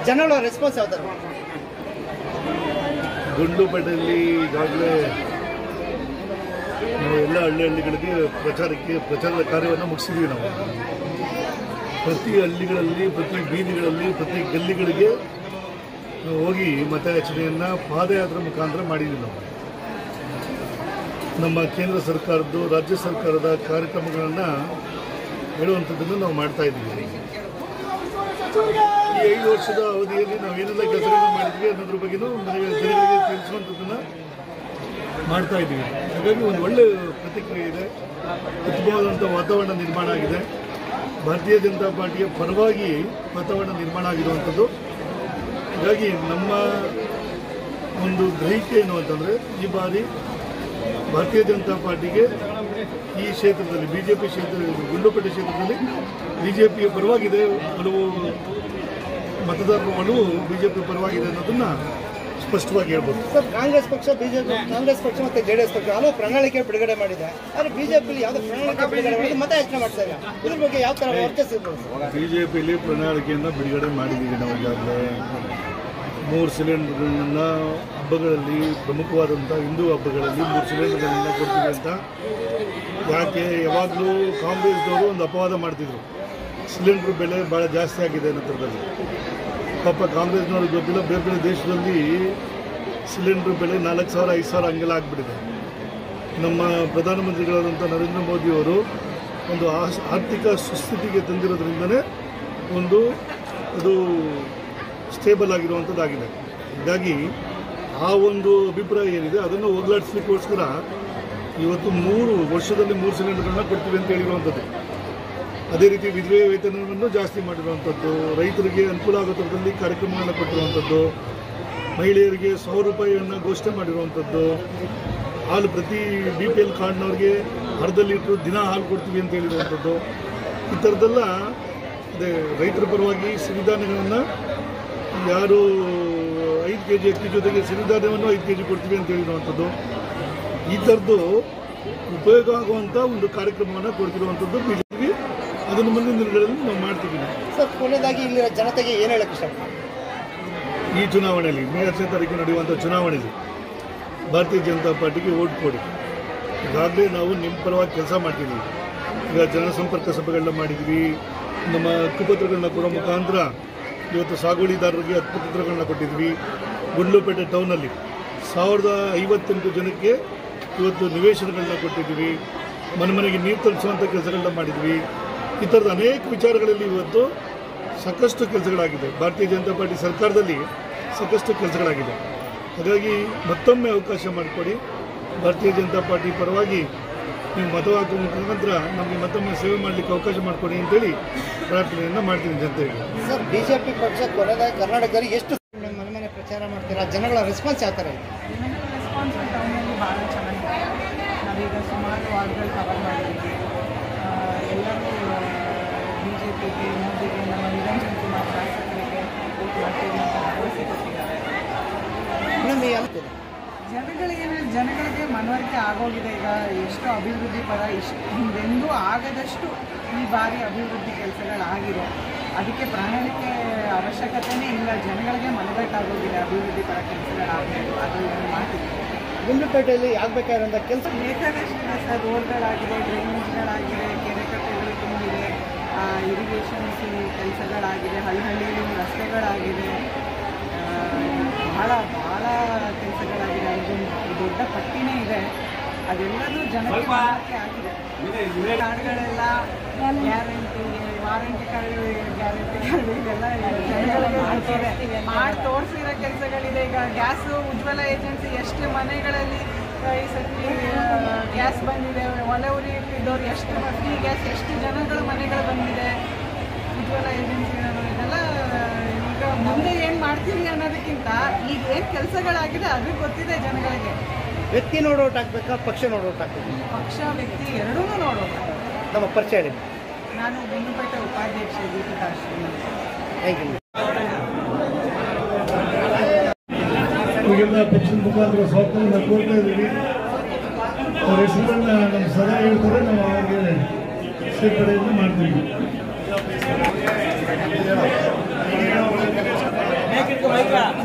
ಜನಗಳ ರೆಸ್ಪಾನ್ಸ್ ಯಾವ ಥರ ಗುಂಡ್ಲುಪೇಟೆಯಲ್ಲಿ ಈಗಾಗಲೇ ನಾವು ಎಲ್ಲ ಹಳ್ಳಿ ಹಳ್ಳಿಗಳಿಗೆ ಪ್ರಚಾರಕ್ಕೆ ಪ್ರಚಾರದ ಕಾರ್ಯವನ್ನು ಮುಗಿಸಿದ್ದೀವಿ ನಾವು ಪ್ರತಿ ಹಳ್ಳಿಗಳಲ್ಲಿ ಪ್ರತಿ ಬೀದಿಗಳಲ್ಲಿ ಪ್ರತಿ ಗಲ್ಲಿಗಳಿಗೆ ನಾವು ಹೋಗಿ ಮತಯಾಚನೆಯನ್ನು ಪಾದಯಾತ್ರೆ ಮುಖಾಂತರ ಮಾಡಿದ್ದೀವಿ ನಾವು ನಮ್ಮ ಕೇಂದ್ರ ಸರ್ಕಾರದ್ದು ರಾಜ್ಯ ಸರ್ಕಾರದ ಕಾರ್ಯಕ್ರಮಗಳನ್ನು ಹೇಳುವಂಥದ್ದನ್ನು ನಾವು ಮಾಡ್ತಾ ಇದ್ದೀವಿ ಈ ಐದು ವರ್ಷದ ಅವಧಿಯಲ್ಲಿ ನಾವು ಏನೆಲ್ಲ ಕೆಲಸಗಳನ್ನ ಮಾಡಿದ್ವಿ ಅನ್ನೋದ್ರ ಬಗ್ಗೆನೂ ನನಗೆ ಜನಗಳಿಗೆ ತಿಳಿಸುವಂಥದ್ದನ್ನು ಮಾಡ್ತಾ ಇದ್ದೀವಿ ಹಾಗಾಗಿ ಒಂದು ಒಳ್ಳೆ ಪ್ರತಿಕ್ರಿಯೆ ಇದೆ ಉತ್ತಮವಾದಂಥ ವಾತಾವರಣ ನಿರ್ಮಾಣ ಆಗಿದೆ ಭಾರತೀಯ ಜನತಾ ಪಾರ್ಟಿಯ ಪರವಾಗಿ ವಾತಾವರಣ ನಿರ್ಮಾಣ ಆಗಿರುವಂಥದ್ದು ಹಾಗಾಗಿ ನಮ್ಮ ಒಂದು ಗ್ರಹಿಕೆ ಏನು ಅಂತಂದರೆ ಈ ಬಾರಿ ಭಾರತೀಯ ಜನತಾ ಪಾರ್ಟಿಗೆ ಈ ಕ್ಷೇತ್ರದಲ್ಲಿ ಬಿ ಜೆ ಪಿ ಕ್ಷೇತ್ರ ಗುಂಡ್ಲುಪೇಟೆ ಕ್ಷೇತ್ರದಲ್ಲಿ ಬಿ ಜೆ ಪಿಯ ಪರವಾಗಿದೆ ಒಲವು ಮತದಾರರ ಒಲವು ಬಿ ಜೆ ಪಿ ಪರವಾಗಿದೆ ಅನ್ನೋದನ್ನ ಸ್ಪಷ್ಟವಾಗಿ ಹೇಳ್ಬೋದು ಸರ್ ಕಾಂಗ್ರೆಸ್ ಪಕ್ಷ ಬಿಜೆಪಿ ಕಾಂಗ್ರೆಸ್ ಪಕ್ಷ ಮತ್ತೆ ಜೆಡಿಎಸ್ ಪಕ್ಷ ಹಲವು ಪ್ರಣಾಳಿಕೆ ಬಿಡುಗಡೆ ಮಾಡಿದೆ ಆದರೆ ಬಿಜೆಪಿಲಿ ಯಾವುದೇ ಪ್ರಣಾಳಿಕೆ ಬಿಡುಗಡೆ ಮಾಡಿ ಮತ ಯಾಚನೆ ಮಾಡ್ತಾ ಇಲ್ಲ ಇದ್ರ ಬಗ್ಗೆ ಯಾವ ಥರ ವರ್ಚಸ್ ಇರ್ಬೋದು ಸರ್? ಬಿ ಜೆ ಪಿಲಿ ಪ್ರಣಾಳಿಕೆಯನ್ನು ಬಿಡುಗಡೆ ಮಾಡಿದ್ದೀವಿ ನಾವು ಈಗಾಗಲೇ ಮೂರು ಸಿಲಿಂಡರ್ಗಳನ್ನ ಹಬ್ಬಗಳಲ್ಲಿ ಪ್ರಮುಖವಾದಂಥ ಹಿಂದೂ ಹಬ್ಬಗಳಲ್ಲಿ ಮೂರು ಸಿಲಿಂಡರ್ಗಳನ್ನ ಕೊಡ್ತೀವಿ ಅಂತ ಯಾಕೆ ಯಾವಾಗಲೂ ಕಾಂಗ್ರೆಸ್ದವರು ಒಂದು ಅಪವಾದ ಮಾಡ್ತಿದ್ರು ಸಿಲಿಂಡ್ರ್ ಬೆಲೆ ಭಾಳ ಜಾಸ್ತಿ ಆಗಿದೆ ನಂತರದಲ್ಲಿ ಪಾಪ ಕಾಂಗ್ರೆಸ್ನವ್ರಿಗೆ ಗೊತ್ತಿಲ್ಲ ಬೇರೆ ಬೇರೆ ದೇಶದಲ್ಲಿ ಸಿಲಿಂಡ್ರ್ ಬೆಲೆ ನಾಲ್ಕು ಸಾವಿರ ಐದು ಸಾವಿರ ಹಂಗೆಲ್ಲ ಆಗಿಬಿಟ್ಟಿದೆ ನಮ್ಮ ಪ್ರಧಾನಮಂತ್ರಿಗಳಾದಂಥ ನರೇಂದ್ರ ಮೋದಿಯವರು ಒಂದು ಆಸ್- ಆರ್ಥಿಕ ಸುಸ್ಥಿತಿಗೆ ತಂದಿರೋದ್ರಿಂದನೇ ಒಂದು ಅದು ಸ್ಟೇಬಲ್ ಆಗಿರುವಂಥದ್ದಾಗಿದೆ ಹೀಗಾಗಿ ಆ ಒಂದು ಅಭಿಪ್ರಾಯ ಏನಿದೆ ಅದನ್ನು ಹೋಗ್ಲಾಡಿಸ್ಲಿಕ್ಕೋಸ್ಕರ ಇವತ್ತು ಮೂರು ವರ್ಷದಲ್ಲಿ ಮೂರು ಸಿಲಿಂಡರ್ಗಳನ್ನ ಕೊಡ್ತೀವಿ ಅಂತ ಹೇಳಿರುವಂಥದ್ದು ಅದೇ ರೀತಿ ವಿಧವೆ ವೇತನವನ್ನು ಜಾಸ್ತಿ ಮಾಡಿರುವಂಥದ್ದು ರೈತರಿಗೆ ಅನುಕೂಲ ಆಗೋ ಥರದಲ್ಲಿ ಕಾರ್ಯಕ್ರಮಗಳನ್ನು ಕೊಟ್ಟಿರುವಂಥದ್ದು ಮಹಿಳೆಯರಿಗೆ ಸಾವಿರ ರೂಪಾಯಿಯನ್ನು ಘೋಷಣೆ ಮಾಡಿರುವಂಥದ್ದು ಹಾಲು ಪ್ರತಿ ಬಿ ಪಿ ಎಲ್ ಕಾರ್ಡ್ನವ್ರಿಗೆ ಅರ್ಧ ಲೀಟ್ರು ದಿನ ಹಾಲು ಕೊಡ್ತೀವಿ ಅಂತ ಹೇಳಿರುವಂಥದ್ದು ಈ ಥರದ್ದೆಲ್ಲ ಅದೇ ರೈತರ ಪರವಾಗಿ ಸಿರಿಧಾನ್ಯಗಳನ್ನು ಯಾರು ಐದು ಕೆ ಜಿ ಅಕ್ಕಿ ಜೊತೆಗೆ ಸಿರಿಧಾನ್ಯವನ್ನು ಐದು ಕೆ ಜಿ ಕೊಡ್ತೀವಿ ಅಂತ ಹೇಳಿರುವಂಥದ್ದು ಈ ಥರದ್ದು ಉಪಯೋಗ ಆಗುವಂಥ ಒಂದು ಕಾರ್ಯಕ್ರಮವನ್ನು ಕೊಡ್ತಿರುವಂಥದ್ದು ಬಿ ಜೆ ಪಿ ಅದನ್ನು ಮುಂದಿನ ದಿನಗಳಲ್ಲಿ ನಾವು ಮಾಡ್ತೀವಿ ನಾವು. ಸರ್ ಕೊನೆಯದಾಗಿ ಇಲ್ಲಿನ ಜನತೆಗೆ ಏನು ಹೇಳಕ್ಕೆ ಇಷ್ಟಪಡ್ತೀನಿ ಈ ಚುನಾವಣೆಯಲ್ಲಿ ಮೇ ಹತ್ತನೇ ತಾರೀಕು ನಡೆಯುವಂಥ ಚುನಾವಣೆಯಲ್ಲಿ ಭಾರತೀಯ ಜನತಾ ಪಾರ್ಟಿಗೆ ಓಟ್ ಕೊಡಿ ಈಗಾಗಲೇ ನಾವು ನಿಮ್ಮ ಪರವಾಗಿ ಕೆಲಸ ಮಾಡ್ತಿದ್ದೀವಿ ಈಗ ಜನಸಂಪರ್ಕ ಸಭೆಗಳನ್ನ ಮಾಡಿದ್ವಿ ನಮ್ಮ ಹಕ್ಕುಪತ್ರಗಳನ್ನ ಕೊಡೋ ಮುಖಾಂತರ ಇವತ್ತು ಸಾಗುವಳಿದಾರರಿಗೆ ಹಕ್ಕುಪತ್ರಗಳನ್ನ ಕೊಟ್ಟಿದ್ವಿ ಗುಂಡ್ಲುಪೇಟೆ ಟೌನಲ್ಲಿ ಸಾವಿರದ ಐವತ್ತೆಂಟು ಜನಕ್ಕೆ ಇವತ್ತು ನಿವೇಶನಗಳನ್ನ ಕೊಟ್ಟಿದ್ವಿ ಮನೆ ಮನೆಗೆ ನೀರು ತಲುಪಿಸುವಂಥ ಕೆಲಸಗಳನ್ನ ಮಾಡಿದ್ವಿ ಈ ಥರದ ಅನೇಕ ವಿಚಾರಗಳಲ್ಲಿ ಇವತ್ತು ಸಾಕಷ್ಟು ಕೆಲಸಗಳಾಗಿದೆ ಭಾರತೀಯ ಜನತಾ ಪಾರ್ಟಿ ಸರ್ಕಾರದಲ್ಲಿ ಸಾಕಷ್ಟು ಕೆಲಸಗಳಾಗಿದೆ ಹಾಗಾಗಿ ಮತ್ತೊಮ್ಮೆ ಅವಕಾಶ ಮಾಡಿಕೊಡಿ ಭಾರತೀಯ ಜನತಾ ಪಾರ್ಟಿ ಪರವಾಗಿ ನೀವು ಮತ ಹಾಕುವ ಮುಖಾಂತರ ನಮಗೆ ಮತ್ತೊಮ್ಮೆ ಸೇವೆ ಮಾಡಲಿಕ್ಕೆ ಅವಕಾಶ ಮಾಡಿಕೊಡಿ ಅಂತೇಳಿ ಪ್ರಾರ್ಥನೆಯನ್ನು ಮಾಡ್ತೀನಿ ಜನತೆಗೆ ಸರ್ ಬಿಜೆಪಿ ಪಕ್ಷ ಕೊನೆಯದಾಗಿ ಕರ್ನಾಟಕದಲ್ಲಿ ಎಷ್ಟು ನಿಮ್ಮ ಮನೆ ಮನೆ ಪ್ರಚಾರ ಮಾಡ್ತೀರಾ ಜನಗಳ ರೆಸ್ಪಾನ್ಸ್ ಯಾವ ಥರ ಇದೆ ಜನಗಳ ರೆಸ್ಪಾನ್ಸ್ ಟೌನಲ್ಲಿ ಭಾಳ ಚೆನ್ನಾಗಿದೆ ನಾವೀಗ ಸುಮಾರು ವಾರ್ಡ್ಗಳು ಕವರ್ ಮಾಡಿದ್ದೀವಿ ಆ, ಎಲ್ಲರೂ ಬಿ ಜೆ ಪಿಗೆ ಮೋದಿಗೆ ನಮ್ಮ ನಿರಂಜನ್ ಕುಮಾರ್ ಶಾಸಕರಿಗೆ ವೋಟ್ ಮಾಡ್ತೀವಿ ಅಂತ ಭರವಸೆ ಕೊಟ್ಟಿದ್ದಾರೆ ಮೇಡಮ್ ಈ ಅಂತಿದೆ ಜನಗಳಿಗೆ ಜನಗಳಿಗೆ ಮನವರಿಕೆ ಆಗೋಗಿದೆ ಈಗ ಎಷ್ಟು ಅಭಿವೃದ್ಧಿ ಪರ ಇಷ್ಟು ಹಿಂದೆಂದೂ ಆಗದಷ್ಟು ಈ ಬಾರಿ ಅಭಿವೃದ್ಧಿ ಕೆಲಸಗಳಾಗಿರೋ ಅದಕ್ಕೆ ಪ್ರಣಾಳಿಕೆ ಅವಶ್ಯಕತೆನೇ ಇಲ್ಲ ಜನಗಳಿಗೆ ಮನದಟ್ಟಾಗೋಗಿದೆ ಅಭಿವೃದ್ಧಿ ಪರ ಕೆಲಸಗಳಾಗಬೇಕು ಅದು ಒಂದು ಮಾತಿದೆ ಗುಂಡ್ಲುಪೇಟೆಯಲ್ಲಿ ಆಗಬೇಕಾಗಿರೋಂಥ ಕೆಲಸ ಬೇಕಾದಷ್ಟಿದೆ ಸರ್ ರೋಡ್ಗಳಾಗಿದೆ ಡ್ರೈನೇಜ್ಗಳಾಗಿದೆ ಕೆರೆ ಕಟ್ಟೆಗಳು ತುಂಬಿದೆ ಇರಿಗೇಷನ್ಸ್ ಕೆಲಸಗಳಾಗಿದೆ ಹಳ್ಳಿ ಹಳ್ಳಿಯಲ್ಲಿ ರಸ್ತೆಗಳಾಗಿದೆ ಆ, ಬಹಳ ಬಹಳ ಕೆಲಸಗಳಾಗಿದೆ ಅದೊಂದು ದೊಡ್ಡ ಪಟ್ಟಿನೇ ಇದೆ ಅದೆಲ್ಲನೂ ಜನಕ್ಕೆ ಮನವರಿಕೆ ಆಗಿದೆ ಕಾರ್ಡ್ಗಳೆಲ್ಲ guarantee warranty card guarantee card ಇದೆಲ್ಲ ಜನಗಳಿಗೆ ಗೊತ್ತಿದೆ. ಮಾಡಿ ತೋರಿಸಿರೋ ಕೆಲಸಗಳಿದೆ ಈಗ ಗ್ಯಾಸ್ ಉಜ್ವಲ ಏಜೆನ್ಸಿ ಎಷ್ಟು ಮನೆಗಳಲ್ಲಿ ಆ, ಈ ಸತಿ ಗ್ಯಾಸ್ ಬಂದಿದೆ ಒಲೆ ಉರಿ ಇಟ್ಟಿದ್ದವ್ರು ಎಷ್ಟು ಫ್ರೀ ಗ್ಯಾಸ್ ಎಷ್ಟು ಜನಗಳ ಮನೆಗಳು ಬಂದಿದೆ ಉಜ್ವಲ ಏಜೆನ್ಸಿ ಇದೆಲ್ಲ ಈಗ ಮುಂದೆ ಏನು ಮಾಡ್ತೀವಿ ಅನ್ನೋದಕ್ಕಿಂತ ಈಗ ಏನು ಕೆಲಸಗಳಾಗಿದೆ ಅದು ಗೊತ್ತಿದೆ ಜನಗಳಿಗೆ ವ್ಯಕ್ತಿ ನೋಡಿ ಓಟ್ ಹಾಕ್ಬೇಕಾ ಪಕ್ಷ ನೋಡಿ ಓಟ್ ಹಾಕ್ಬೇಕು ಪಕ್ಷ ವ್ಯಕ್ತಿ ಎರಡೂ ನೋಡೋಣ ನಮ್ಮ ಪರಿಚಯ ಹೇಳಿ ನಾನು ಗುಂಡುಪೇಟೆ ಉಪಾಧ್ಯಕ್ಷೆ ದೀಪಿಕಾ ಶ್ರೀನಿವಾಸ್ ಥ್ಯಾಂಕ್ ಯು ಈಗೆಲ್ಲ ಪಕ್ಷದ ಮುಖಾಂತರ ಸ್ವಾತಂತ್ರ್ಯ ಕೋರ್ತಾ ಇದ್ದೀವಿ ಅವ್ರ ಹೆಸರುಗಳನ್ನ ನಮ್ಮ ಸದಾ ಹೇಳ್ತಾರೆ ನಾವು ಅವ್ರಿಗೆ ಸೇರ್ಪಡೆಯನ್ನು ಮಾಡ್ತೀವಿ ಈಗ